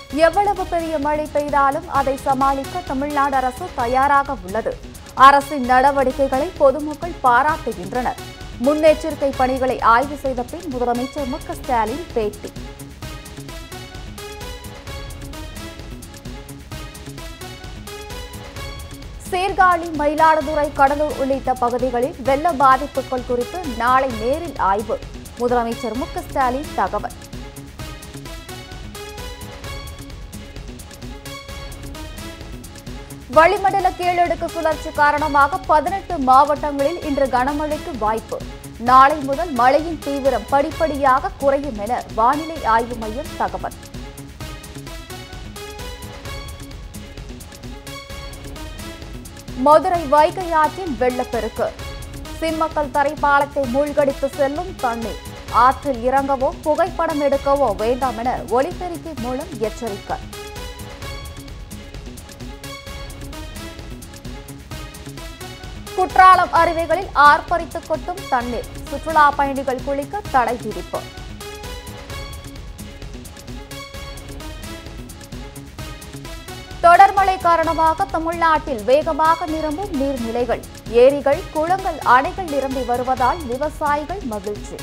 எவ்வளவு பெரிய மழை பெய்தாலும் அதை சமாளிக்க தமிழ்நாடு அரசு தயாராக உள்ளது அரசின் நடவடிக்கைகளை பொதுமக்கள் பாராட்டுகின்றனர் முன்னெச்சரிக்கை பணிகளை ஆய்வு செய்த பின் முதலமைச்சர் மு க ஸ்டாலின் பேட்டி சீர்காழி மயிலாடுதுறை கடலூர் உள்ளிட்ட பகுதிகளில் வெள்ள பாதிப்புகள் குறித்து நாளை நேரில் ஆய்வு முதலமைச்சர் மு க ஸ்டாலின் தகவல் வளிமண்டல கீழடுக்கு சுழற்சி காரணமாக பதினெட்டு மாவட்டங்களில் இன்று கனமழைக்கு வாய்ப்பு நாளை முதல் மழையின் தீவிரம் படிப்படியாக குறையும் என வானிலை ஆய்வு மையம் தகவல் மதுரை வைகை ஆற்றில் வெள்ளப்பெருக்கு சிம்மக்கல் தரைப்பாலத்தை மூழ்கடித்து செல்லும் தண்ணீர் ஆற்றில் இறங்கவோ புகைப்படம் எடுக்கவோ வேண்டாம் என ஒலிபெருக்கி மூலம் எச்சரிக்கை குற்றாலம் அருவிகளில் ஆர்ப்பரித்து கொட்டும் தண்ணீர் சுற்றுலா பயணிகள் குளிக்க தடை விதிப்பு தொடர் மழை காரணமாக தமிழ்நாட்டில் வேகமாக நிரம்பும் நீர்நிலைகள் ஏரிகள் குளங்கள் அணைகள் நிரம்பி வருவதால் விவசாயிகள் மகிழ்ச்சி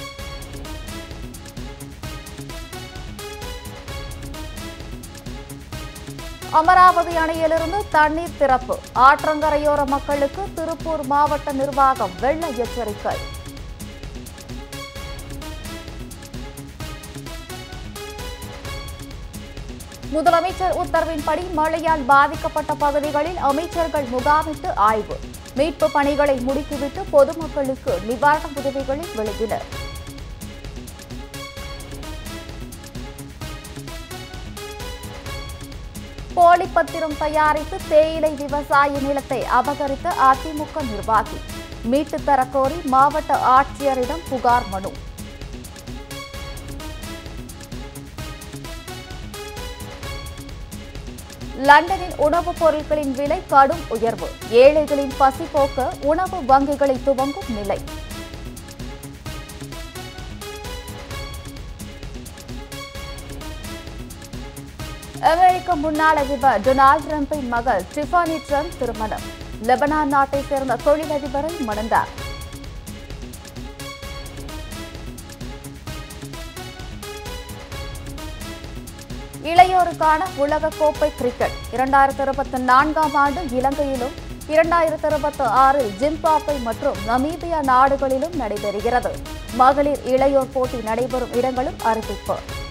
அமராவதி அணையிலிருந்து தண்ணீர் திறப்பு ஆற்றங்கரையோர மக்களுக்கு திருப்பூர் மாவட்ட நிர்வாகம் வெள்ள எச்சரிக்கை முதலமைச்சர் உத்தரவின்படி மழையால் பாதிக்கப்பட்ட பகுதிகளில் அமைச்சர்கள் முகாமிட்டு ஆய்வு மீட்பு பணிகளை முடுக்கிவிட்டு பொதுமக்களுக்கு நிவாரண உதவிகளை வழங்கினர் போலி பத்திரம் தயாரித்து தேயிலை விவசாய நிலத்தை அபகரித்த அதிமுக நிர்வாகி மீட்டு தரக்கோரி மாவட்ட ஆட்சியரிடம் புகார் மனு லண்டனில் உணவுப் பொருட்களின் விலை கடும் உயர்வு ஏழைகளின் பசி போக்க உணவு வங்கிகளை துவங்கும் நிலை அமெரிக்க முன்னாள் அதிபர் டொனால்டு டிரம்பின் மகள் டிஃபானி ட்ரம்ப் திருமணம் லெபனான் நாட்டை சேர்ந்த தொழிலதிபரை மணந்தார் இளையோருக்கான உலக கோப்பை கிரிக்கெட் இரண்டாயிரத்தி இருபத்தி நான்காம் ஆண்டு இலங்கையிலும் இரண்டாயிரத்தி இருபத்தி ஆறில் ஜிம்பாப்வே மற்றும் நமீபியா நாடுகளிலும் நடைபெறுகிறது மகளிர் இளையோர் போட்டி நடைபெறும் இடங்களும் அறிவிப்பு